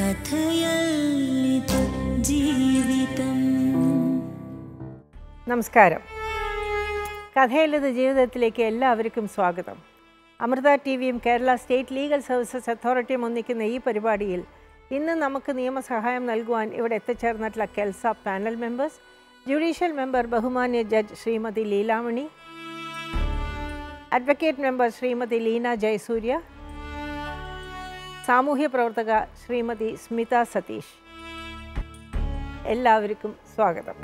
കഥയല്ലിത് ജീവിതം നമസ്കാരം കഥയില്ലത് ജീവിതത്തിലേക്ക് എല്ലാവർക്കും സ്വാഗതം അമൃത ടി വിയും കേരള സ്റ്റേറ്റ് ലീഗൽ സർവീസസ് അതോറിറ്റിയും ഒന്നിക്കുന്ന ഈ പരിപാടിയിൽ ഇന്ന് നമുക്ക് നിയമസഹായം നൽകുവാൻ ഇവിടെ എത്തിച്ചേർന്നിട്ടുള്ള KELSA panel members judicial member ബഹുമാന്യ judge Shrimati Leelamani advocate member Shrimati Leena Jayasurya സാമൂഹ്യ പ്രവർത്തക ശ്രീമതി സ്മിത സതീഷ് എല്ലാവർക്കും സ്വാഗതം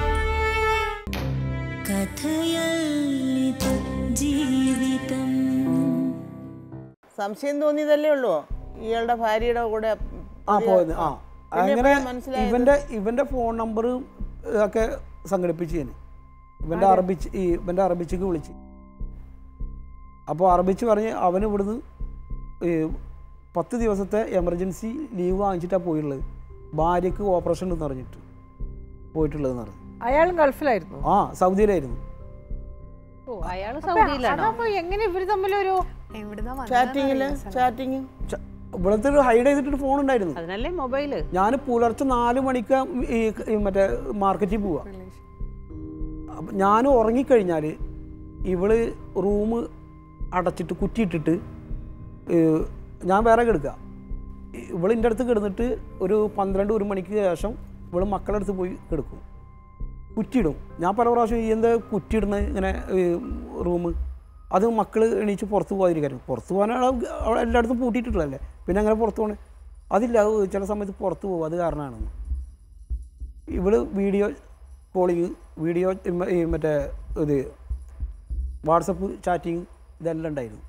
കഥയല്ലിത് ജീവിതം സംശയം തോന്നിയതല്ലേ ഉള്ളൂ ഇയാളുടെ ഭാര്യയുടെ കൂടെ ആ പോയത് ആ പിന്നെ അങ്ങനെ എപ്പോഴാ മനസ്സിലായത്? ഇവന്റെ ഇവന്റെ ഫോൺ നമ്പർ ഒക്കെ സംഘടിപ്പിച്ച് ഞാൻ ഇവന്റെ അറബിച്ച് ഈ ഇവന്റെ അറബിച്ചക്ക് വിളിച്ച് അപ്പോൾ അറബിച്ച് പറഞ്ഞ് അവന് ഇവിടുന്ന് ഈ പത്ത് ദിവസത്തെ എമർജൻസി ലീവ് വാങ്ങിച്ചിട്ടാണ് പോയിട്ടുള്ളത് ഭാര്യക്ക് ഓപ്പറേഷൻ ഉണ്ടെന്ന് പറഞ്ഞിട്ട് പോയിട്ടുള്ളതെന്ന് പറഞ്ഞു അയാളും ഗൾഫിലായിരുന്നു ആ സൗദിയിലായിരുന്നു ഓ അയാള് സൗദിയിലാണോ അതപ്പോ എങ്ങനെ ഇവര് തമ്മിലൊരു ചാറ്റിങ്ങില് ചാറ്റിങ് ച- ഇവിടുത്തെ ഹൈഡ് ചെയ്തിട്ടൊരു ഫോൺ ഉണ്ടായിരുന്നു അതിനല്ലേ മൊബൈല് ഞാൻ പുലർച്ചെ നാല് മണിക്ക് ഈ ഈ മറ്റേ മാർക്കറ്റിൽ പോവാ അപ്പം ഞാൻ ഉറങ്ങിക്കഴിഞ്ഞാൽ ഇവള് റൂം അടച്ചിട്ട് കുറ്റിയിട്ടിട്ട് ഏഹ്, ഞാൻ വേറെ കിടക്കുക ഇവള് എൻ്റെ അടുത്ത് കിടന്നിട്ട് ഒരു പന്ത്രണ്ട് ഒരു മണിക്ക് ശേഷം ഇവള് മക്കളുടെ അടുത്ത് പോയി കിടക്കും കുറ്റിയിടും ഞാൻ പല പ്രാവശ്യം ഈ എന്താ കുറ്റിയിടുന്നത് ഇങ്ങനെ റൂം അത് മക്കൾ എണീച്ച് പുറത്ത് പോകാതിരിക്കാനും പുറത്ത് പോകാനാണ് അവിടെ എല്ലായിടത്തും പൂട്ടിയിട്ടുള്ളതല്ലേ പിന്നെ അങ്ങനെ പുറത്ത് പോകണേ അതില്ല അത് ചില സമയത്ത് പുറത്ത് പോകും അത് കാരണമാണ് ഇവള് വീഡിയോ കോളിങ് വീഡിയോ ഇമ്മ- ഈ മറ്റേ ഇത് വാട്സപ്പ് ചാറ്റിങ് ഇതെല്ലാം ഉണ്ടായിരുന്നു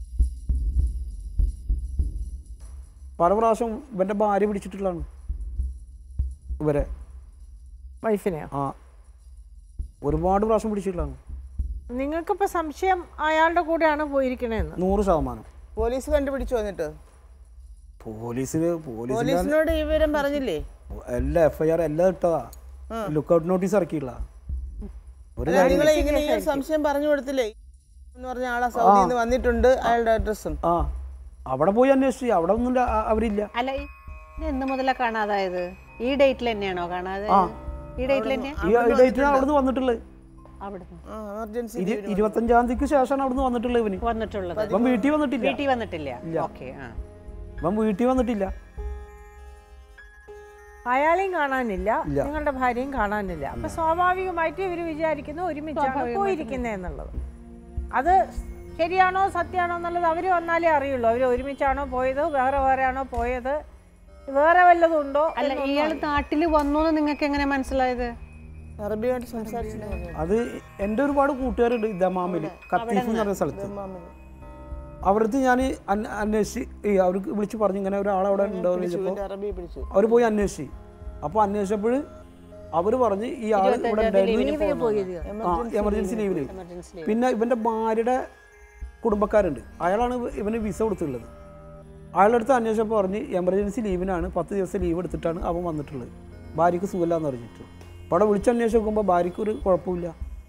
പല പ്രാവശ്യം ഇവൻ്റെ ഭാര്യ പിടിച്ചിട്ടുള്ളതാണ് ഇവരെ വൈഫിനെയോ ആ ഒരുപാട് പ്രാവശ്യം പിടിച്ചിട്ടുള്ളതാണ് നിങ്ങൾക്കിപ്പോ സംശയം അയാളുടെ കൂടെയാണ് പോയിരിക്കണേന്ന് നൂറ് ശതമാനം പോലീസ് കണ്ടുപിടിച്ചു വന്നിട്ട് പോലീസിന് പോലീസിന് പോലീസിനോട് ഈ വിവരം പറഞ്ഞില്ലേ എല്ലാ എഫ് ഐ ആർ എല്ലാം ഇട്ടതാ ലുക്കൗട്ട് നോട്ടീസ് ഇറക്കിയില്ല ഒരു അല്ല നിങ്ങളെ ഇങ്ങനെ ഈ ഒരു സംശയം പറഞ്ഞു കൊടുത്തില്ലേ എന്ന് പറഞ്ഞ ആളെ സൗദിയിൽ നിന്ന് വന്നിട്ടുണ്ട് അയാളുടെ അഡ്രസ്സും ആ അവിടെ പോയി അന്വേഷിച്ചു അവിടെ ഒന്നും ഇല്ല, ആ- അവരില്ല അല്ല ഈ- ഇത് എന്ന് മുതലാ കാണാതായത് ഈ ഡേറ്റിൽ തന്നെയാണോ കാണാതെ ഈ ഡേറ്റിൽ തന്നെ ഈ ഡേറ്റിനാണ് അവിടുന്ന് വന്നിട്ടുള്ളത് അവിടുന്ന് എമർജൻസി ഇരു- ഇരുപത്തഞ്ചാം തീയതിക്ക് ശേഷമാണ് അവിടുന്ന് വന്നിട്ടുള്ളത് ഇവന് വന്നിട്ടുള്ളത് ഇവൻ വീട്ടിൽ വന്നിട്ടില്ല വീട്ടിൽ വന്നിട്ടില്ല ഓക്കെ ആ ഇവൻ വീട്ടിൽ വന്നിട്ടില്ല അയാളെയും കാണാനില്ല നിങ്ങളുടെ ഭാര്യയും കാണാനില്ല അപ്പൊ സ്വാഭാവികമായിട്ട് ഇവര് വിചാരിക്കുന്നു ഒരുമിച്ചാണ് പോയിരിക്കുന്നത് എന്നുള്ളത് അത് ശരിയാണോ സത്യമാണോ എന്നുള്ളത് അവര് വന്നാലേ അറിയുള്ളൂ അവര് ഒരുമിച്ചാണോ പോയത് വേറെ വേറെ ആണോ പോയത് വേറെ വല്ലതും ഉണ്ടോ അല്ല ഇയാള് നാട്ടിൽ വന്നു എന്ന് നിങ്ങൾക്ക് എങ്ങനെ മനസ്സിലായത് അറബിയായിട്ട് സംസാരിച്ചിട്ടുണ്ടായിരുന്നു അത് എൻ്റെ ഒരുപാട് കൂട്ടുകാരുണ്ട് ദമാമിൽ കത്തീഫ് എന്ന് പറഞ്ഞ സ്ഥലത്ത് അവരടുത്ത് ഞാൻ അന്വേഷിച്ച് ഈ അവർക്ക് വിളിച്ച് പറഞ്ഞു ഇങ്ങനെ ഒരാൾ അവിടെ ഉണ്ടോ എന്ന് ചോദിച്ചപ്പോൾ അറബി പിടിച്ചു അവർ അവർ പോയി അന്വേഷിച്ച് അപ്പോൾ അന്വേഷിച്ചപ്പോൾ അവർ പറഞ്ഞ് ഈ ആൾ ഇവിടെ ഉണ്ടായിരുന്നു ആ എമർജൻസി ലീവിൽ പിന്നെ ഇവൻ്റെ ഭാര്യയുടെ കുടുംബക്കാരുണ്ട് അയാളാണ് ഇവ- ഇവന് വിസ കൊടുത്തിട്ടുള്ളത് അയാളുടെ അടുത്ത് അന്വേഷിച്ചപ്പോൾ പറഞ്ഞ് എമർജൻസി ലീവിനാണ് പത്ത് ദിവസം ലീവ് എടുത്തിട്ടാണ് അവൻ വന്നിട്ടുള്ളത് ഭാര്യയ്ക്ക് സുഖമില്ലാന്ന് പറഞ്ഞിട്ട് അപ്പോൾ അവിടെ വിളിച്ച് അന്വേഷിച്ച് നോക്കുമ്പോൾ ഭാര്യയ്ക്ക് ഒരു കുഴപ്പമില്ല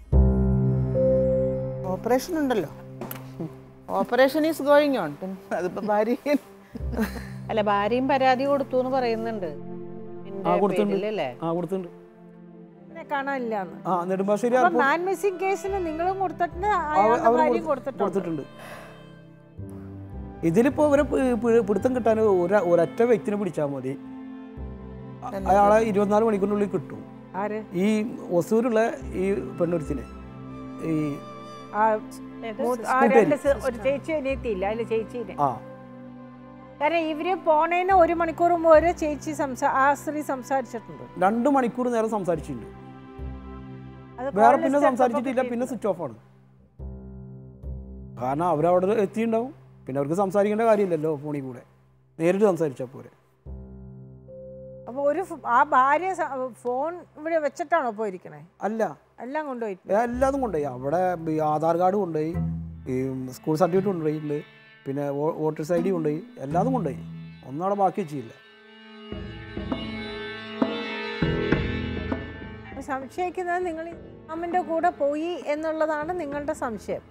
ഓപ്പറേഷൻ ഉണ്ടല്ലോ ഓപ്പറേഷൻ ഈസ് ഗോയിങ് ഓൺ അതിപ്പോ ഭാര്യ അല്ല ഭാര്യയും പരാതി കൊടുത്തു എന്ന് പറയുന്നുണ്ട് ആ എന്റെ കൊടുത്തിട്ടുണ്ട് പേരിലല്ലേ ആ കൊടുത്തിട്ടുണ്ട് എന്നെ കാണാനില്ല എന്ന് ആ നെടുമ്പാശ്ശേരി അപ്പൊ എയർപോർട്ട് മാൻ മിസ്സിംഗ് കേസിന് നിങ്ങളും കൊടുത്തിട്ടുണ്ട് അവ- അയാളുടെ അവര് ഭാര്യയും കൊടുത്തി- കൊടുത്തിട്ടുണ്ട് കൊടുത്തിട്ടുണ്ട് ഇതിലിപ്പോ ഇവരെ പി- പി- പിടുത്തം കിട്ടാൻ ഒര- ഒരൊറ്റ വ്യക്തിനെ പിടിച്ചാൽ മതി അ- അയാളെ ഇരുപത്തിനാല് മണിക്കൂറിനുള്ളിൽ കിട്ടും ആര് ഈ ഒസൂരുള്ള ഈ പെണ്ണൊരുത്തിനെ ഈ ആ മൂത്ത- ആ രണ്ട് സി- ഒരു ചേച്ചി അനിയത്തിയില്ല അതില് ചേച്ചീനെ ആ കാരണം ഇവര് പോണേന് ഒരു മണിക്കൂർ മുമ്പ് വരെ ചേച്ചി സംസാ ആ സ്ത്രീ സംസാരിച്ചിട്ടുണ്ട് രണ്ട് മണിക്കൂർ നേരം സംസാരിച്ചിട്ടുണ്ട് അത് വേറെ call പിന്നെ list സംസാരിച്ചിട്ടില്ല എടുത്തപ്പോ പിന്നെ സ്വിച്ച് ഓഫ് ആണ് കാരണം അവരവിടെ എത്തിയിട്ടുണ്ടാവും പിന്നെ അവർക്ക് സംസാരിക്കേണ്ട കാര്യമില്ലല്ലോ ഫോണിൽ കൂടെ നേരിട്ട് സംസാരിച്ചാൽ പോരെ അപ്പൊ ഒരു ഫ്- ആ ഭാര്യ സ- ഫോൺ ഇവിടെ വെച്ചിട്ടാണോ പോയിരിക്കണേ അല്ല എല്ലാം കൊണ്ടുപോയിട്ട് എല്ലാതും കൊണ്ടുപോയി അവിടെ ഈ ആധാർ കാർഡ് കൊണ്ടുപോയി ഈ സ്കൂൾ സർട്ടിഫിക്കറ്റ് കൊണ്ടുപോയിട്ടുണ്ട് പിന്നെ വോ- വോട്ടേഴ്സ് ഐ ഡി കൊണ്ടുപോയി എല്ലാതും കൊണ്ടുപോയി ഒന്നും അവിടെ ബാക്കി വെച്ചില്ല അപ്പൊ സംശയിക്കുന്നത് നിങ്ങൾ അമ്മന്റെ കൂടെ പോയി എന്നുള്ളതാണ് നിങ്ങളുടെ സംശയം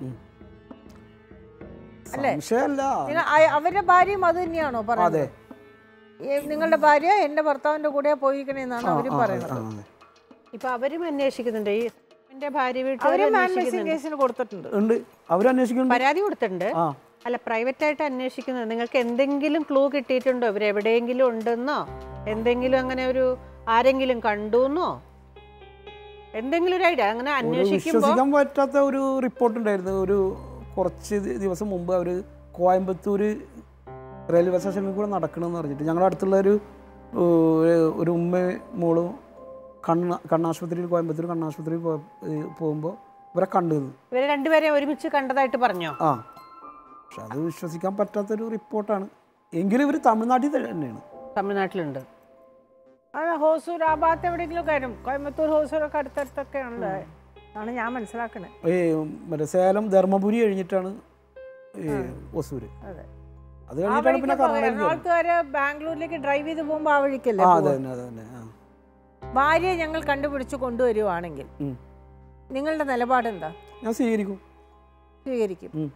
അല്ലേ? സംശയമല്ല നിങ്ങൾ അയ- അവരുടെ ഭാര്യയും അത് തന്നെയാണോ അതെ പറയുന്നത് ഈ നിങ്ങളുടെ ഭാര്യ എൻ്റെ ഭർത്താവിൻ്റെ കൂടെ പോയിരിക്കണേന്നാണ് അവരും പറയുന്നത് ഇപ്പൊ അവരും അന്വേഷിക്കുന്നുണ്ട് ഈ എന്റെ ഭാര്യ വീട്ടുകാർ അവരും മാൻ മിസ്സിംഗ് കേസിന് കൊടുത്തിട്ടുണ്ട് ഉണ്ട് അവരന്വേഷിക്കുന്നുണ്ട് പരാതി കൊടുത്തിട്ടുണ്ട് ആ അല്ല പ്രൈവറ്റ് ആയിട്ട് അന്വേഷിക്കുന്നത് നിങ്ങൾക്ക് എന്തെങ്കിലും ക്ലൂ കിട്ടിയിട്ടുണ്ടോ ഇവർ എവിടെയെങ്കിലും ഉണ്ടെന്നോ എന്തെങ്കിലും അങ്ങനെ ഒരു ആരെങ്കിലും കണ്ടുന്നോ എന്തെങ്കിലും ഒരു ഐഡിയ അങ്ങനെ ഒരു അന്വേഷിക്കുമ്പോൾ വിശ്വസിക്കാൻ പറ്റാത്ത ഒരു റിപ്പോർട്ട് ഉണ്ടായിരുന്നു ഒരു കുറച്ച് ദി- ദിവസം മുമ്പ് അവർ കോയമ്പത്തൂർ റെയിൽവേ സ്റ്റേഷനിൽ കൂടെ നടക്കണമെന്ന് പറഞ്ഞിട്ട് ഞങ്ങളുടെ അടുത്തുള്ള ഒരു ഏഹ്, ഒരു ഉമ്മ മോളും കണ്ണ കണ്ണാശുപത്രിയിൽ കോയമ്പത്തൂർ കണ്ണാശുപത്രിയിൽ പോകുമ്പോൾ ഇവരെ കണ്ടത് ഇവരെ രണ്ടുപേരെ ഒരുമിച്ച് കണ്ടതായിട്ട് പറഞ്ഞോ ആ പക്ഷെ അത് വിശ്വസിക്കാൻ പറ്റാത്തൊരു റിപ്പോർട്ടാണ് എങ്കിലും ഇവർ തമിഴ്നാട്ടിൽ തന്നെയാണ് തമിഴ്നാട്ടിലുണ്ട് അത് ഹോസൂർ ആ ഭാഗത്ത് എവിടെയെങ്കിലും കാര്യം കോയമ്പത്തൂർ ഹോസൂരൊക്കെ അടുത്തടുത്തൊക്കെ ഉണ്ട് ആണ് ഞാൻ മനസ്സിലാക്കണേ ഈ മറ്റേ സേലം ധർമ്മപുരി കഴിഞ്ഞിട്ടാണ് ഈ ഒസൂര് അതെ അത് ആ കഴിഞ്ഞിട്ടാണ് പിന്നെ വഴിക്ക് കർണാടകയിൽ വരുന്നത്. എറണാകുളത്ത് വരെ ബാംഗ്ലൂരിലേക്ക് ഡ്രൈവ് ചെയ്ത് പോകുമ്പോൾ ആ വഴിക്കല്ലേ ആ പോവാ? അതെ തന്നെ അതെ തന്നെ ആ ഭാര്യയെ ഞങ്ങൾ കണ്ടുപിടിച്ച് കൊണ്ടുവരുവാണെങ്കിൽ ഉം. നിങ്ങളുടെ നിലപാടെന്താ ഞാൻ സ്വീകരിക്കും സ്വീകരിക്കും ഉം.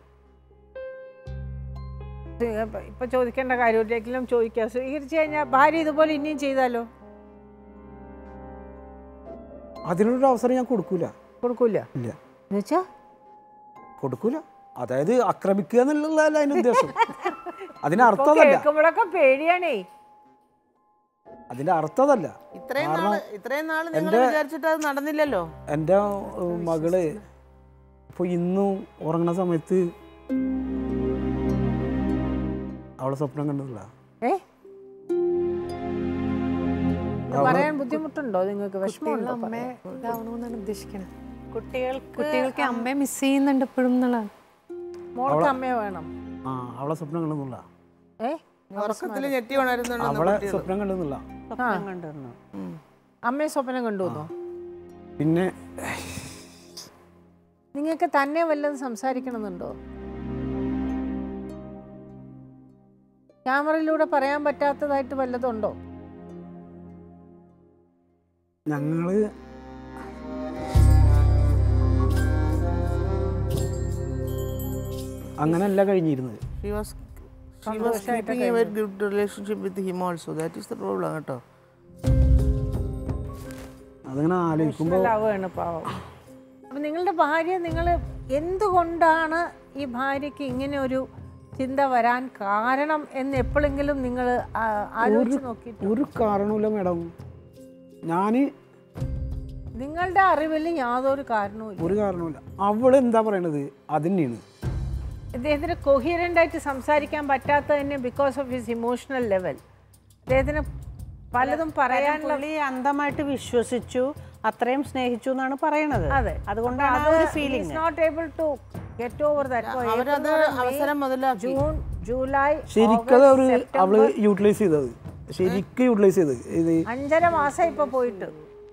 സ്വീ- ഇപ്പൊ- ഇപ്പൊ ചോദിക്കേണ്ട കാര്യമില്ലെങ്കിലും ചോദിക്കാം സ്വീകരിച്ചു കഴിഞ്ഞാൽ ഭാര്യ ഇതുപോലെ ഇനിയും ചെയ്താലോ അതിനൊരു അവസരം ഞാൻ കൊടുക്കൂല കൊടുക്കൂല ഇല്ല എന്നുവെച്ചാ കൊടുക്കൂല അതായത് ആക്രമിക്കുക എന്നുള്ളതല്ല അതിന്റെ ഉദ്ദേശം അതിന്റെ അർത്ഥം അതല്ല കേൾക്കുമ്പോഴൊക്കെ പേടിയാണേ അതിന്റെ അർത്ഥം അതല്ല ഇത്രയും നാള് ഇത്രയും നാള് നിങ്ങൾ വിചാരിച്ചിട്ട് അത് നടന്നില്ലല്ലോ എൻ്റെ ഏഹ്, മകള് ഇപ്പോൾ ഇന്നും ഉറങ്ങണ സമയത്ത് അവളെ സ്വപ്നം കണ്ടതില്ല ഏ ഇത് പറയാൻ ബുദ്ധിമുട്ടുണ്ടോ നിങ്ങൾക്ക് വിഷമമുണ്ടോ അമ്മയെ ഇതാവണമെന്നാണ് ഉദ്ദേശിക്കണത് കുട്ടികൾക്ക് കുട്ടികൾക്ക് അമ്മയെ മിസ് ചെയ്യുന്നുണ്ട് എപ്പോഴും എന്നുള്ളതാണ് മോൾക്ക് അമ്മയെ വേണം ആ അവളെ സ്വപ്നം കണ്ടെന്നില്ല ഏ ഉറക്കത്തിൽ ഞെട്ടി ഉണരുന്നുണ്ടെന്ന് അവളെ കുട്ടികൾ. സ്വപ്നം കണ്ടെന്നില്ല സ്വപ്നം കണ്ടിരുന്നു അമ്മയെ സ്വപ്നം കണ്ടുവന്നോ പിന്നെ നിങ്ങൾക്ക് തന്നെ വല്ലതും സംസാരിക്കണമെന്നുണ്ടോ ക്യാമറയിലൂടെ പറയാൻ പറ്റാത്തതായിട്ട് വല്ലതുണ്ടോ ഞങ്ങള് അങ്ങനെയല്ല കഴിഞ്ഞിരുന്നത് She was she was keeping a very good relationship with him also. That is the problem കേട്ടോ അതിങ്ങനെ ആലോചിക്കുമ്പോൾ ലാവുകയാണ് പാവം അപ്പം നിങ്ങളുടെ ഭാര്യ നിങ്ങൾ എന്തുകൊണ്ടാണ് ഈ ഭാര്യയ്ക്ക് ഇങ്ങനെ ഒരു ചിന്ത വരാൻ കാരണം എന്ന് എപ്പോഴെങ്കിലും നിങ്ങൾ ആലോചിച്ച് നോക്കിയിട്ട് ഒരു കാരണവുമില്ല മാഡം ഞാൻ നിങ്ങളുടെ അറിവിൽ യാതൊരു കാരണവും ഒരു കാരണവുമില്ല അവൾ എന്താ പറയണത് അതിനെയാണ് ഇദ്ദേഹത്തിന് കൊഹിയറൻ്റ് ആയിട്ട് സംസാരിക്കാൻ പറ്റാത്തതിന് because of his emotional level അദ്ദേഹത്തിന് പലതും പറയാനുള്ള പുള്ളി അന്ധമായിട്ട് വിശ്വസിച്ചു അത്രയും സ്നേഹിച്ചു എന്നാണ് പറയണത് അതെ അതുകൊണ്ടാണ് ആ ഒരു feeling not able to get over അവരത് അവസരം മുതലാക്കി ജൂൺ ജൂലൈ ശരിക്കത് അവര് അവള് യൂട്ടിലൈസ് ചെയ്തത് ശരിക്കും യൂട്ടിലൈസ് ചെയ്തത് ഇത് അഞ്ചര മാസം ഇപ്പൊ പോയിട്ട്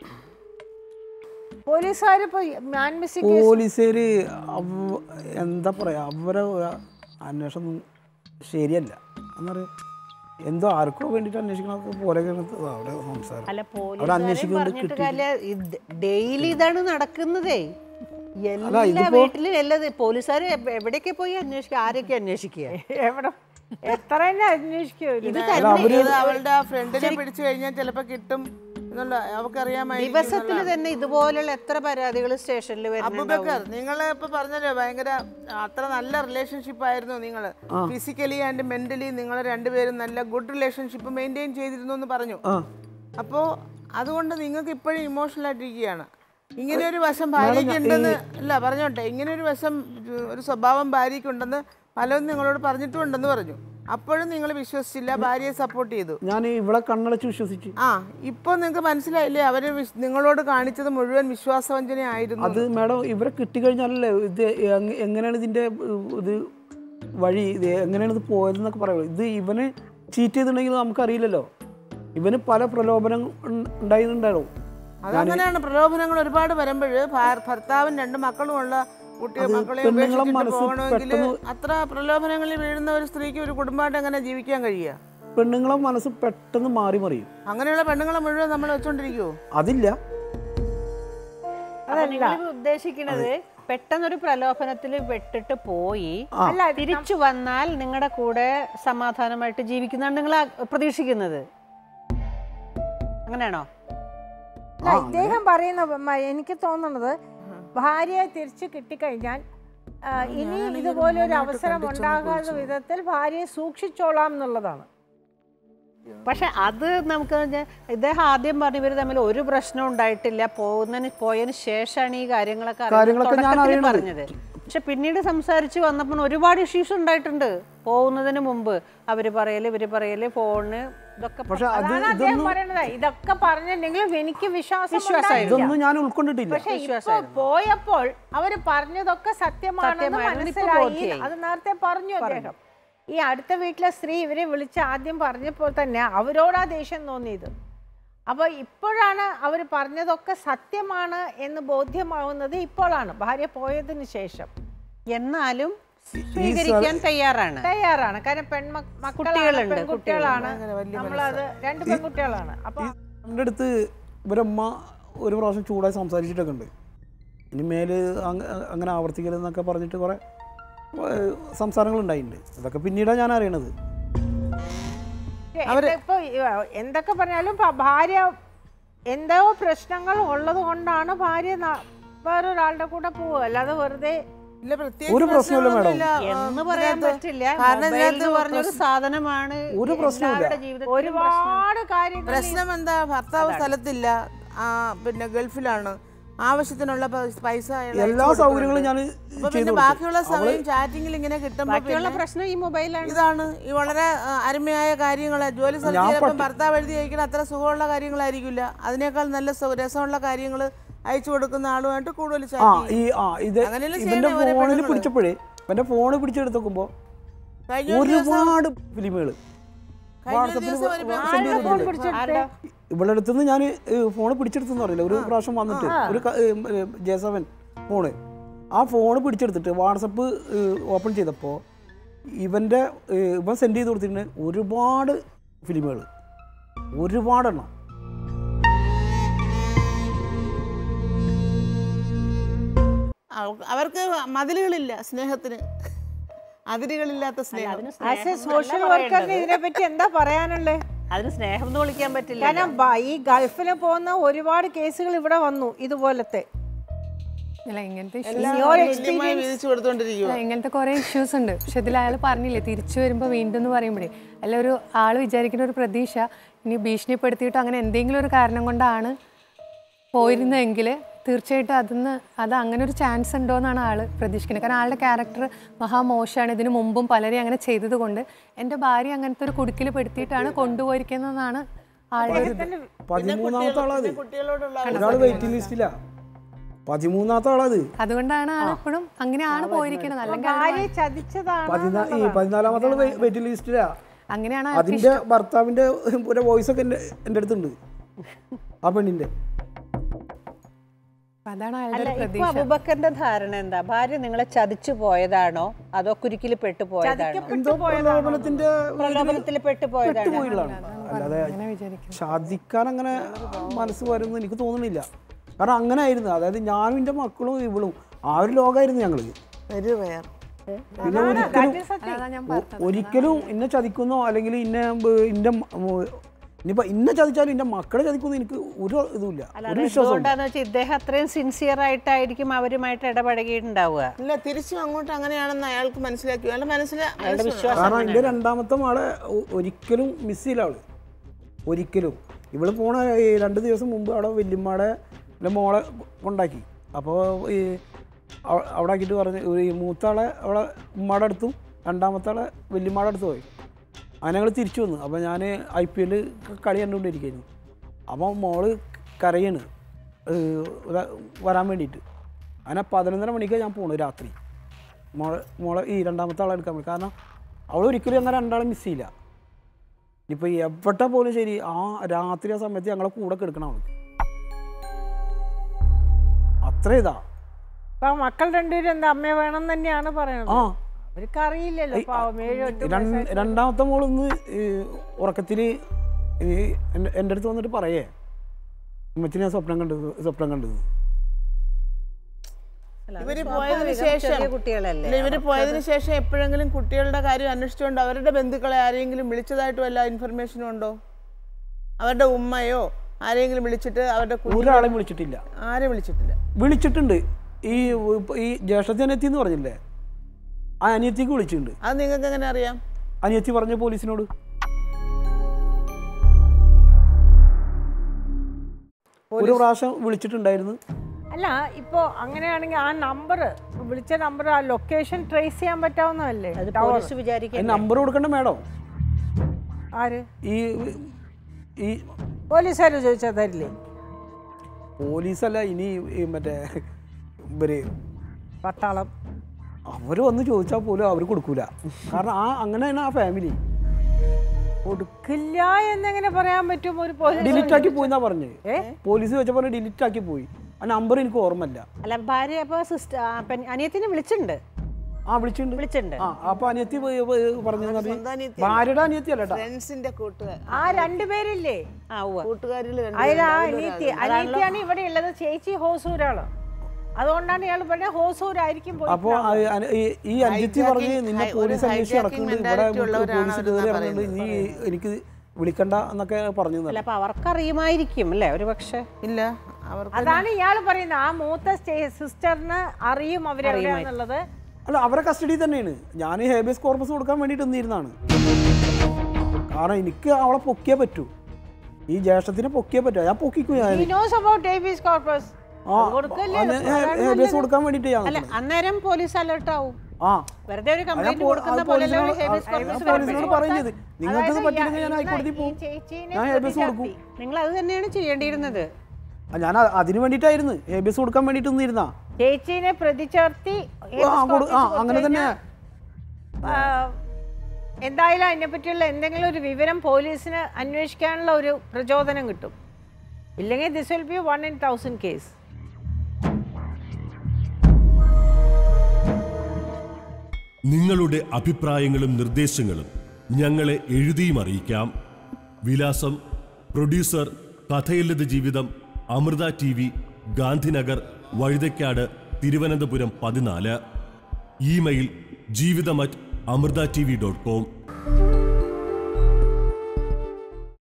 പോലീസുകാർ ഇപ്പൊ മാൻ മിസ്സിംഗ് പോലീസുകാര് അവ- എന്താ പറയാ അവരെ ഒരു അന്വേഷണം ശരിയല്ല എന്താ പറയാ എന്തോ ആർക്കോ വേണ്ടിയിട്ട് അന്വേഷിക്കണ പോലെ അവിടെ സംസാരം അല്ല അവിടെ പോലീസുകാരെ അന്വേഷിക്കുന്നത് പറഞ്ഞിട്ട് കാര്യം ഡെയിലി ഇതാണ് നടക്കുന്നതേ എല്ലാ ഇതിപ്പോ- വീട്ടിലും എല്ലത് പോലീസുകാർ എവിടെയൊക്കെ പോയി അന്വേഷിക്കുക ആരൊക്കെ അന്വേഷിക്കുക എവിടെ എത്ര തന്നെ അന്വേഷിക്കോ ഇത് അല്ല, തന്നെ ഇത് അവളുടെ ആ ഫ്രണ്ടിനെ പിടിച്ചു കഴിഞ്ഞാൽ ചിലപ്പോ കിട്ടും എന്നുള്ള അവക്കറിയാമായിരിക്കും ദിവസത്തിൽ തന്നെ ഇതുപോലുള്ള എത്ര പരാതികൾ സ്റ്റേഷനിൽ വരുന്നുണ്ടാവും അബുബക്കർ നിങ്ങൾ ഇപ്പൊ പറഞ്ഞല്ലോ ഭയങ്കര അത്ര നല്ല റിലേഷൻഷിപ്പ് ആയിരുന്നു നിങ്ങൾ ഫിസിക്കലി ആൻഡ് മെന്റലി നിങ്ങൾ രണ്ടുപേരും നല്ല ഗുഡ് റിലേഷൻഷിപ്പ് മെയിൻറ്റെയിൻ ചെയ്തിരുന്നു എന്ന് പറഞ്ഞു ആ അപ്പോൾ അതുകൊണ്ട് നിങ്ങൾക്ക് ഇപ്പോഴും ഇമോഷണൽ ആയിട്ടിരിക്കുകയാണ് ഇങ്ങനെ ഒരു വശം ഭാര്യയ്ക്ക് ഉണ്ടെന്ന് അല്ല പറഞ്ഞോട്ടെ ഇങ്ങനെ ഒരു വശം ഉം, ഒരു സ്വഭാവം ഭാര്യയ്ക്ക് ഉണ്ടെന്ന് പലരും നിങ്ങളോട് പറഞ്ഞിട്ടുണ്ടെന്ന് പറഞ്ഞു അപ്പോഴും നിങ്ങൾ വിശ്വസിച്ചില്ല ഭാര്യയെ സപ്പോർട്ട് ചെയ്തു ഞാൻ ഇവളെ കണ്ണടച്ച് വിശ്വസിച്ചു ആ ഇപ്പോൾ നിങ്ങൾക്ക് മനസ്സിലായില്ലേ അവര് വിശ്- നിങ്ങളോട് കാണിച്ചത് മുഴുവൻ വിശ്വാസവഞ്ചന ആയിരുന്നു അത് മാഡം ഇവരെ കിട്ടിക്കഴിഞ്ഞാലല്ലേ ഇത് എങ്- എങ്ങനെയാണ് ഇതിന്റെ ഉം, ഇത് വഴി ഇത് എങ്ങനെയാണ് ഇത് പോയതെന്നൊക്കെ പറയുള്ളൂ ഇത് ഇവന് ചീറ്റ് ചെയ്തിട്ടുണ്ടെങ്കിൽ നമുക്കറിയില്ലല്ലോ ഇവന് പല പ്രലോഭനം ഉൺ- ഉണ്ടായിട്ടുണ്ടാവും അതങ്ങനെയാണ് പ്രലോഭനങ്ങൾ ഒരുപാട് വരുമ്പോൾ ഭർത്താവും രണ്ട് മക്കളുമുള്ള കുട്ടി മക്കളെ പെണ്ണുങ്ങളെ ഉപേക്ഷിച്ചിട്ട് മനസ്സ് പോകണമെങ്കിൽ പെട്ടെന്ന് അത്ര പ്രലോഭനങ്ങളിൽ വീഴുന്ന ഒരു സ്ത്രീക്ക് ഒരു കുടുംബമായിട്ട് എങ്ങനെ ജീവിക്കാൻ കഴിയുക പെണ്ണുങ്ങളെ മനസ്സ് പെട്ടെന്ന് മാറി മറിയും അങ്ങനെയുള്ള പെണ്ണുങ്ങളെ മുഴുവൻ നമ്മൾ വെച്ചോണ്ടിരിക്കുവോ അതില്ല നിങ്ങൾ ഉദ്ദേശിക്കുന്നത് പെട്ടെന്നൊരു പ്രലോഭനത്തിൽ വിട്ടിട്ട് പോയി ആ. അല്ല തിരിച്ചു വന്നാൽ നിങ്ങളുടെ കൂടെ സമാധാനമായിട്ട് ജീവിക്കുന്നതാണ് നിങ്ങൾ പ്രതീക്ഷിക്കുന്നത് അങ്ങനെയാണോ അല്ല, ഇദ്ദേഹം പറയുന്ന മ- എനിക്ക് തോന്നുന്നത് ഭാര്യയെ തിരിച്ചു കിട്ടിക്കഴിഞ്ഞാൽ ആ, ഇനി ഇതുപോലെ ഒരു അവസരം ഉണ്ടാകാത്ത വിധത്തിൽ ഭാര്യയെ സൂക്ഷിച്ചോളാം എന്നുള്ളതാണ് പക്ഷെ അത് നമുക്ക് ഞാൻ- ഇദ്ദേഹം ആദ്യം പറഞ്ഞു ഇവർ തമ്മിൽ ഒരു പ്രശ്നം ഉണ്ടായിട്ടില്ല പോകുന്നതിന് പോയതിന് ശേഷമാണ് ഈ കാര്യങ്ങളൊക്കെ അറിയുന്നത്. കാര്യങ്ങളൊക്കെ ഞാൻ തുടക്കത്തിൽ അറിയണത്. പറഞ്ഞത് പക്ഷെ പിന്നീട് സംസാരിച്ച് വന്നപ്പോൾ ഒരുപാട് ഇഷ്യൂസ് ഉണ്ടായിട്ടുണ്ട് പോകുന്നതിന് മുമ്പ് അവര് പറയല് ഇവര് പറയല് ഫോണ് ഇതൊക്കെ പക്ഷെ അത് അതാണ് അദ്ദേഹം ഇതൊന്നും പറയണത് ഇതൊക്കെ പറഞ്ഞിട്ടുണ്ടെങ്കിലും എനിക്ക് വിശ്വാസം വിശ്വാസമായിരുന്നു. ഉണ്ടായില്ല. ഇതൊന്നും ഞാൻ ഉൾക്കൊണ്ടിട്ടില്ല പക്ഷെ ഇപ്പൊ വിശ്വാസമായിരുന്നു. പോയപ്പോൾ അവര് പറഞ്ഞതൊക്കെ സത്യമാണെന്ന് സത്യമാണെന്ന് ഇപ്പൊ മനസ്സിലായി ബോധ്യായി. അത് നേരത്തെ പറഞ്ഞു അദ്ദേഹം ഈ അടുത്ത വീട്ടിലെ സ്ത്രീ ഇവരെ വിളിച്ച് ആദ്യം പറഞ്ഞപ്പോൾ തന്നെ അവരോടാ ദേഷ്യം തോന്നിയത് അപ്പൊ ഇപ്പോഴാണ് അവർ പറഞ്ഞതൊക്കെ സത്യമാണ് എന്ന് ബോധ്യമാവുന്നത് ഇപ്പോഴാണ് ഭാര്യ പോയതിന് ശേഷം എന്നാലും സ്വീകരിക്കാൻ തയ്യാറാണ് തയ്യാറാണ് കാരണം പെൺമ മക്കളാണ് കുട്ടികളുണ്ട്, പെൺകുട്ടികളാണ് അങ്ങനെ വലിയ നമ്മളത് രണ്ട് പെൺകുട്ടികളാണ് അപ്പൊ എൻ്റെ അടുത്ത് ഇവരമ്മ ഒരു പ്രാവശ്യം ചൂടായി സംസാരിച്ചിട്ടൊക്കെ ഉണ്ട് ഇനി മേല് അങ്ങ- അങ്ങനെ ആവർത്തിക്കരുതെന്നൊക്കെ പറഞ്ഞിട്ട് കുറേ സംസാരങ്ങൾ ഉണ്ടായിട്ടുണ്ട് അതൊക്കെ പിന്നീടാണ് ഞാൻ അറിയണത് അവര് ഇപ്പൊ എന്തൊക്കെ പറഞ്ഞാലും ഭ- ഭാര്യ എന്തോ പ്രശ്നങ്ങൾ ഉള്ളത് കൊണ്ടാണ് ഭാര്യ ന- വേറൊരാളുടെ കൂടെ പോവുക അല്ലാതെ വെറുതെ ഇല്ല പ്രത്യേകിച്ച് ഒരു പ്രശ്നവുമില്ല മാഡം. പ്രശ്നമൊന്നുമില്ല. എന്ന് ആ, പറയാൻ ഇതിനകത്ത് പറ്റില്ല കാരണം മൊബൈൽ ഇതിനകത്ത് എന്ന് പറഞ്ഞൊരു സാധനമാണ് ഒരു പ്രശ്നവുമില്ല. എല്ലാവരുടെ ജീവിതത്തിലും പ്രശ്നം. ഒരുപാട് കാര്യങ്ങൾ പ്രശ്നം എന്താ ഭർത്താവ് സ്ഥലത്തില്ല ആ പിന്നെ ഗൾഫിലാണ് ആവശ്യത്തിനുള്ള പ- പൈസ അയാൾ എല്ലാ അയച്ചു സൗകര്യങ്ങളും ഞാൻ കൊടുക്കുന്നുണ്ട്. അപ്പൊ ചെയ്തു പിന്നെ കൊടുത്തു. ബാക്കിയുള്ള സമയം ചാറ്റിങ്ങിൽ ഇങ്ങനെ കിട്ടുമ്പോൾ ബാക്കിയുള്ള പ്രശ്നം ഈ മൊബൈലാണ് ഇതാണ് ഈ വളരെ ആ, അരുമയായ കാര്യങ്ങൾ ജോലി സ്ഥലത്ത് ഞാൻ ചിലപ്പം പട്ടി- ഭർത്താവ് എഴുതി അയക്കുന്ന അത്ര സുഖമുള്ള കാര്യങ്ങളായിരിക്കില്ല അതിനേക്കാൾ നല്ല സു- രസമുള്ള കാര്യങ്ങൾ അയച്ചു കൊടുക്കുന്ന ആളുമായിട്ട് കൂടുതൽ ആ ചാറ്റ് ഈ ആ ഇത് അങ്ങനെയല്ലേ ഇവന്റെ ചെയ്യുന്നെ ഓരോ ഫോണിൽ പെണ്ണുങ്ങള്. പിടിച്ചപ്പോഴേ ഇവന്റെ ഫോണ് പിടിച്ചെടുത്ത് നോക്കുമ്പോ കഴിഞ്ഞ ഒരു ദിവസം ഒരുപാട് ഫിലിമുകൾ കഴിഞ്ഞ ഒരു വാട്സപ്പിൽ ദിവസം ഒരു പെണ്ണ് ആരുടെ ഫോൺ പിടിച്ചെടുത്ത് ഇവളുടെ അടുത്തുനിന്ന് ഞാൻ ഫോൺ പിടിച്ചെടുത്തെന്ന് അറിയില്ല ഒരു പ്രാവശ്യം വന്നിട്ട് ഒരു ജെ സെവൻ ഫോണ് ആ ഫോണ് പിടിച്ചെടുത്തിട്ട് വാട്സപ്പ് ഓപ്പൺ ചെയ്തപ്പോൾ ഇവൻ്റെ ഇവൻ സെൻഡ് ചെയ്ത് കൊടുത്തിട്ടുണ്ട് ഒരുപാട് ഫിലിമുകൾ ഒരുപാടെണ്ണം അവ- അവർക്ക് മതിലുകളില്ല സ്നേഹത്തിന് അതിരുകളില്ലാത്ത സ്നേഹം ആസ് എ സോഷ്യൽ വർക്കറിന് ഇതിനെ പറ്റി എന്താ പറയാനുള്ളത് അതിന് സ്നേഹം എന്ന് വിളിക്കാൻ പറ്റില്ല കാരണം ബ- ഈ ഗൾഫിൽ പോകുന്ന ഒരുപാട് കേസുകൾ ഇവിടെ വന്നു ഇതുപോലത്തെ അല്ല ഇങ്ങനത്തെ issues- എല്ലാം Your തുല്യമായി വീതിച്ചു കൊടുത്തോണ്ടിരിക്കുക അല്ല, ഇങ്ങനത്തെ കുറേ ഇഷ്യൂസ് ഉണ്ട് പക്ഷെ ഇതിൽ അയാൾ പറഞ്ഞില്ലേ തിരിച്ചു വരുമ്പോൾ വീണ്ടും എന്ന് പറയുമ്പോഴേ അല്ല ഒരു ആൾ വിചാരിക്കുന്ന ഒരു പ്രതീക്ഷ ഇനി ഭീഷണിപ്പെടുത്തിയിട്ടോ അങ്ങനെ എന്തെങ്കിലും ഒരു കാരണം കൊണ്ടാണ് പോയിരുന്നതെങ്കിൽ തീർച്ചയായിട്ടും അതിന്ന് അത് അങ്ങനെ ഒരു ചാൻസ് ഉണ്ടോ എന്നാണ് ആൾ പ്രതീക്ഷിക്കുന്നത് കാരണം ആളുടെ ക്യാരക്ടർ മഹാമോശമാണ് ഇതിനു മുമ്പും പലരെയും അങ്ങനെ ചെയ്തത് കൊണ്ട് എൻ്റെ ഭാര്യ അങ്ങനത്തെ ഒരു കുടുക്കിൽ പെടുത്തിയിട്ടാണ് കൊണ്ടുപോയിരിക്കുന്നതെന്നാണ് ആളുടെ ഒരു ഇത് പതിമൂന്നാമത്തെ ആളത് കുട്ടികളോടുള്ള ഒരാൾ വെയിറ്റിംഗ് ലിസ്റ്റില്ല പതിമൂന്നാമത്തെ ആളത് അതുകൊണ്ടാണ് ആൾ എപ്പോഴും അങ്ങനെയാണ് പോയിരിക്കുന്നത് അല്ലെങ്കിൽ ആള് ഭാര്യ ചതിച്ചതാണ് പതിനാ ഈ പതിനാലാമത്തെ ആള് വെയിറ്റിംഗ് ലിസ്റ്റിലാ അങ്ങനെയാണ് ആൾക്ക് അതിന്റെ ഭർത്താവിന്റെ ഒരു വോയിസ് ഒക്കെ എൻ്റെ എൻ്റെ അടുത്തുണ്ട് ആ പെണ്ണിന്റെ അതാണ് അയാളുടെ അല്ല ഒരു ഇപ്പൊ പ്രതീക്ഷ അബുബക്കറിന്റെ ധാരണ എന്താ ഭാര്യ നിങ്ങളെ ചതിച്ചു പോയതാണോ അതോ കുരുക്കിൽ പെട്ടു പോയതാണോ എന്തോ പ്രലോഭനത്തിന്റെ പ്രലോഭനത്തിൽ പെട്ടു പോയതാണോ പെട്ടുപോയുള്ളതാണ് അല്ലാതെ അങ്ങനെ വിചാരിക്കും ഷാദിക്കാൻ അങ്ങനെ മനസ്സ് വരുമെന്ന് എനിക്ക് തോന്നുന്നില്ല കാരണം അങ്ങനെ ആയിരുന്നു അതായത് ഞാനും എൻ്റെ മക്കളും ഇവളും ആ ഒരു ലോകമായിരുന്നു ഞങ്ങള് വെരി റെയർ പിന്നെ ഒരിക്കലും അതാ ഞാൻ ഒ- ഒരിക്കലും ഇന്നെ ചതിക്കുന്നോ അല്ലെങ്കിൽ ഇന്നെ ബ- ഇന്റെ മ- മ- ഇനിയിപ്പോ ഇന്നെ ചതിച്ചാലും ഇന്റെ മക്കളെ ചതിക്കുന്നു എനിക്ക് ഒരു ഇതുമില്ല ഒരു വിശ്വാസം എന്തുകൊണ്ടാന്ന് വെച്ചാൽ ഇദ്ദേഹം അത്രയും സിൻസിയർ ആയിട്ടായിരിക്കും അവരുമായിട്ട് ഇടപഴകിയിട്ടുണ്ടാവുക ഇല്ല തിരിച്ചും അങ്ങോട്ട് അങ്ങനെയാണെന്ന് അയാൾക്ക് മനസ്സിലാക്കി അയാളുടെ മനസ്സിൽ കാരണം എൻ്റെ രണ്ടാമത്തെ മാളെ ഒ- ഒരിക്കലും മിസ് ചെയ്യില്ല അവള് ഒരിക്കലും ഇവള് പോണ ഈ രണ്ട് ദിവസം മുമ്പ് അവിടെ വല്യമ്മയുടെ എൻ്റെ മോളെ കൊണ്ടാക്കി അപ്പോൾ ഈ അവ- അവിടെ ആക്കിയിട്ട് പറഞ്ഞ് ഈ മൂത്താളെ അവളെ ഉമ്മയുടെ അടുത്തും രണ്ടാമത്തെ ആളെ വല്യമ്മയുടെ അടുത്ത് പോയി അങ്ങനെ ഞങ്ങൾ തിരിച്ചു വന്നു അപ്പോൾ ഞാൻ ഐ പി എൽ കളി കണ്ടുകൊണ്ടിരിക്കുന്നു അപ്പോൾ മോള് കരയാണ് ഏഹ് വ- വരാൻ വേണ്ടിയിട്ട് അങ്ങനെ പതിനൊന്നര മണിക്കാണ് ഞാൻ പോണു രാത്രി മോളെ മോളെ ഈ രണ്ടാമത്തെ ആളെ എടുക്കാൻ വേണ്ടി കാരണം അവൾ ഒരിക്കലും അങ്ങനെ രണ്ടാളും മിസ് ചെയ്യില്ല ഇനിയിപ്പോൾ എവിടെ പോലും ശരി ആ രാത്രി ആ സമയത്ത് ഞങ്ങളെ കൂടെ കിടക്കണം അവൾക്ക് അത്ര ഇതാ അപ്പൊ മക്കൾ രണ്ടുപേരും എന്താ അമ്മയെ വേണം തന്നെയാണ് പറയണത് ആ അവർക്ക് അറിയില്ലല്ലോ പാവം ഏഴ് എട്ട് രൺ- രണ്ടാമത്തെ മോളിന്ന് ഉറക്കത്തിൽ എൻ്റെ എൻ്റെ അടുത്ത് വന്നിട്ട് പറയേ ഉമ്മച്ചിനെ ഞാൻ സ്വപ്നം കണ്ടത് സ്വപ്നം കണ്ടത് ഇവര് പോയതിന് ശേഷം ചെറിയ കുട്ടികളല്ലേ ഇല്ല, ഇവര് പോയതിന് ശേഷം എപ്പോഴെങ്കിലും കുട്ടികളുടെ കാര്യം അന്വേഷിച്ചുകൊണ്ട് അവരുടെ ബന്ധുക്കളെ ആരെങ്കിലും വിളിച്ചതായിട്ട് വല്ല ഇൻഫർമേഷനും ഉണ്ടോ അവരുടെ ഉമ്മയോ ആരെങ്കിലും വിളിച്ചിട്ട് അവരുടെ കുഞ്ഞിനെ- ഒരാളെയും വിളിച്ചിട്ടില്ല ആരെ വിളിച്ചിട്ടില്ല വിളിച്ചിട്ടുണ്ട് ഈ ഇപ്പൊ ഈ ജ്യേഷ്ഠത്തി അനിയത്തി എന്ന് പറഞ്ഞില്ലേ ആ അനിയത്തിക്ക് വിളിച്ചിട്ടുണ്ട് അത് നിങ്ങൾക്ക് എങ്ങനെ അറിയാം അനിയത്തി പറഞ്ഞ പോലീസിനോട് ഒരു പ്രാവശ്യം വിളിച്ചിട്ടുണ്ടായിരുന്നു അല്ല ഇപ്പോൾ അങ്ങനെയാണെങ്കിൽ ആ നമ്പർ വിളിച്ച നമ്പർ ആ ലൊക്കേഷൻ ട്രേസ് ചെയ്യാൻ പറ്റാവുന്നതല്ലേ അത് ടവർ പോലീസ് വിചാരിക്കും അതിന് നമ്പർ കൊടുക്കണ്ട മേഡം ആര് ഈ ഈ പോലീസുകാർ ചോദിച്ചാൽ തരില്ലേ പോലീസല്ല ഇനി ഈ മറ്റേ ഇവര് പട്ടാളം അവർ വന്ന് ചോദിച്ചാൽ പോലും അവർ കൊടുക്കൂല കാരണം ആ അങ്ങനെയാണ് ആ ഫാമിലി കൊടുക്കില്ല എന്നെങ്ങനെ പറയാൻ പറ്റും ഒരു പോലീസ് ഡിലീറ്റ് ആക്കി പോയി എന്നാ പറഞ്ഞത് പോലീസ് ചോദിച്ചപ്പോൾ ഡിലീറ്റ് ആക്കി പോയി ആ നമ്പർ എനിക്ക് ഓർമ്മയില്ല അല്ല ഭാര്യ അപ്പൊ സിസ്റ്റർ അനിയത്തിനെ വിളിച്ചിട്ടുണ്ട് ആ വിളിച്ചിട്ടുണ്ട് വിളിച്ചിട്ടുണ്ട് ആ അപ്പൊ അനിയത്തി പറഞ്ഞു സ്വന്തം അനിയത്തി ഭാര്യയുടെ അനിയത്തി അല്ല കേട്ടോ ഫ്രണ്ട്സിന്റെ കൂട്ടുകാർ ആ രണ്ടുപേരില്ലേ ആ ഉവ്വ കൂട്ടുകാരിൽ അതിൽ ആ അനീത്തി അനീത്തിയാണ് ഇവിടെ ഉള്ളത് ചേച്ചി ഹോസൂരാണ് അതുകൊണ്ടാണ് ഇയാൾ പറഞ്ഞത് ഹോസൂരായിരിക്കും പോയി അപ്പോ ആ- ആ- ഈ- ഈ അനിയത്തി പറഞ്ഞ് നിന്നെ ഒരു പോലീസ് അന്വേഷിച്ച് hijacking നടക്കുന്നുണ്ട് ഇവിടെ mentality ഉള്ളവരാണ് പോലീസ് അവരെന്നാ കയറി ഇറങ്ങുന്നുണ്ട് നീ എനിക്ക് വിളിക്കണ്ട എന്നൊക്കെ പറഞ്ഞു അല്ല അപ്പൊ അവർക്കറിയുമായിരിക്കും അല്ലേ ഒരു പക്ഷേ ഇല്ല അവർക്ക് അതാണ് ഇയാൾ പറയുന്നത് ആ മൂത്ത സിസ്റ്ററിന് അറിയും അവരെവിടെയാന്നുള്ളത് അല്ല അവരെ കസ്റ്റഡി തന്നെയാണ് ഞാൻ ഹേബിയസ് കോർപ്പസ് കൊടുക്കാൻ വേണ്ടിയിട്ട് നിന്നിരുന്നാണ് കാരണം എനിക്ക് അവളെ പൊക്കിയേ പറ്റൂ ഈ ജ്യേഷ്ഠത്തിനെ പൊക്കിയേ പറ്റൂ ഞാൻ പൊക്കിക്കും ഞാൻ he knows about habeas corpus ആ ഹേബിയസ് കൊടുക്കാൻ വേണ്ടിയിട്ട് ഞാൻ അല്ല അന്നേരം പോലീസ് അലർട്ട് ആവും ആ വെറുതെ ഒരു അത് ഞാൻ കംപ്ലൈന്റ് പോ- കൊടുക്കുന്ന അത് പോലെ പോലീസിനോട് ആ- ഞാൻ പോലീസിനോട് പറയുന്നത് നിങ്ങൾക്ക് ഇത് പറ്റില്ലെങ്കിൽ ഞാൻ ഹൈക്കോടതി പോകും ഞാൻ ഹേബിയസ് കൊടുക്കും നിങ്ങൾ അത് തന്നെയാണ് ചെയ്യേണ്ടിയിരുന്നത് ആ, ഞാൻ അ- അതിന് വേണ്ടിയിട്ടായിരുന്നു ഹേബിയസ് കൊടുക്കാൻ വേണ്ടിയിട്ട് നിന്നിരുന്നാ ചേച്ചീനെ പ്രതി ചേർത്തി ആ കൊടു- ആ അങ്ങനെ തന്നെ ആ, എന്തായാലും അതിനെപ്പറ്റിയുള്ള എന്തെങ്കിലും ഒരു വിവരം പോലീസിന് അന്വേഷിക്കാനുള്ള ഒരു പ്രചോദനം കിട്ടും ഇല്ലെങ്കിൽ this will be one in thousand case നിങ്ങളുടെ അഭിപ്രായങ്ങളും നിർദ്ദേശങ്ങളും ഞങ്ങളെ എഴുതിയും അറിയിക്കാം വിലാസം പ്രൊഡ്യൂസർ കഥയില്ലത് ജീവിതം അമൃത ടി വി ഗാന്ധിനഗർ വഴുതയ്ക്കാട് തിരുവനന്തപുരം പതിനാല് ഇമെയിൽ ജീവിതം at Amrita T V dot com